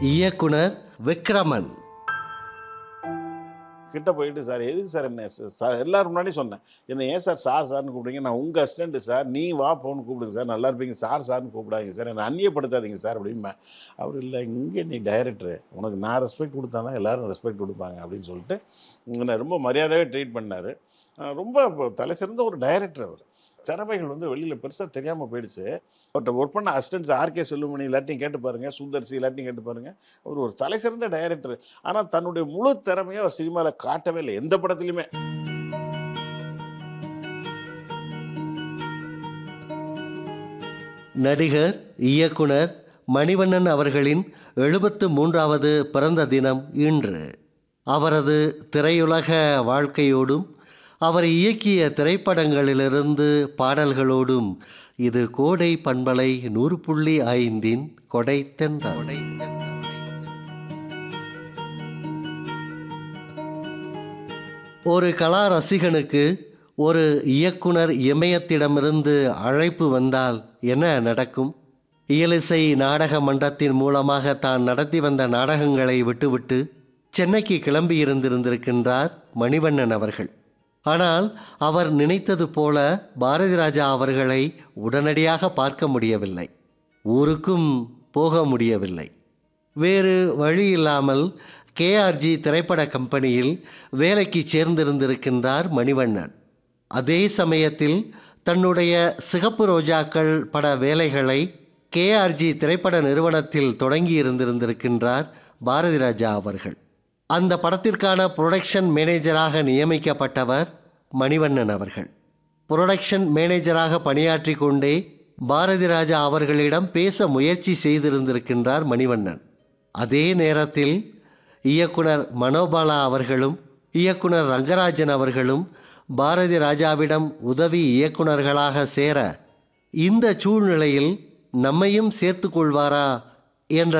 இயக்குனர் விக்ரமன் கிட்ட போயிட்டு சார் எதுக்கு சார் என்ன சார் சார் எல்லாரும் முன்னாடி சொன்னேன் என்ன ஏன் சார் சார் சார்னு கூப்பிடுங்க நான் உங்கள் அசிஸ்டண்ட்டு சார் நீ வா போன்னு கூப்பிடுங்க சார் நல்லா இருப்பீங்க சார் சார்னு கூப்பிடாதீங்க சார் என்னை அந்நியப்படுத்தாதீங்க சார் அப்படிம்பேன் அவர் இல்லை இங்கே நீ டைரக்டரு உனக்கு நான் ரெஸ்பெக்ட் கொடுத்தா தான் எல்லாரும் ரெஸ்பெக்ட் கொடுப்பாங்க அப்படின்னு சொல்லிட்டு என்னை ரொம்ப மரியாதையாக ட்ரீட் பண்ணார் ரொம்ப தலை சிறந்த ஒரு டைரக்டர் அவர் திறமைகள் வந்து வெளியில் பெருசாக தெரியாமல் போயிடுச்சு அவர்கிட்ட ஒர்க் பண்ண அசிஸ்டன்ட்ஸ் ஆர்கே செல்லுமணி எல்லாத்தையும் கேட்டு பாருங்கள் சுந்தர்சி எல்லாத்தையும் கேட்டு பாருங்கள் அவர் ஒரு தலை சிறந்த டைரக்டர் ஆனால் தன்னுடைய முழு திறமையை அவர் சினிமாவில் காட்டவே இல்லை எந்த படத்துலையுமே நடிகர் இயக்குனர் மணிவண்ணன் அவர்களின் எழுபத்து மூன்றாவது பிறந்த தினம் இன்று அவரது திரையுலக வாழ்க்கையோடும் அவர் இயக்கிய திரைப்படங்களிலிருந்து பாடல்களோடும் இது கோடை பண்பலை நூறு புள்ளி ஐந்தின் கொடை தென்றல் ஒரு கலா ரசிகனுக்கு ஒரு இயக்குனர் இமயத்திடமிருந்து அழைப்பு வந்தால் என்ன நடக்கும் இயலிசை நாடக மன்றத்தின் மூலமாக தான் நடத்தி வந்த நாடகங்களை விட்டுவிட்டு சென்னைக்கு கிளம்பி இருந்திருந்திருக்கின்றார் மணிவண்ணன் அவர்கள் ஆனால் அவர் நினைத்தது போல பாரதி ராஜா அவர்களை உடனடியாக பார்க்க முடியவில்லை ஊருக்கும் போக முடியவில்லை வேறு வழி இல்லாமல் கேஆர்ஜி திரைப்பட கம்பெனியில் வேலைக்கு சேர்ந்திருந்திருக்கின்றார் மணிவண்ணன் அதே சமயத்தில் தன்னுடைய சிகப்பு ரோஜாக்கள் பட வேலைகளை கேஆர்ஜி திரைப்பட நிறுவனத்தில் தொடங்கி இருந்திருந்திருக்கின்றார் பாரதி ராஜா அவர்கள் அந்த படத்திற்கான புரொடக்ஷன் மேனேஜராக நியமிக்கப்பட்டவர் மணிவண்ணன் அவர்கள் புரொடக்ஷன் மேனேஜராக பணியாற்றி கொண்டே பாரதி ராஜா அவர்களிடம் பேச முயற்சி செய்திருந்திருக்கின்றார் மணிவண்ணன் அதே நேரத்தில் இயக்குனர் மனோபாலா அவர்களும் இயக்குனர் ரங்கராஜன் அவர்களும் பாரதி ராஜாவிடம் உதவி இயக்குனர்களாக சேர இந்த சூழ்நிலையில் நம்மையும் சேர்த்துக்கொள்வாரா என்ற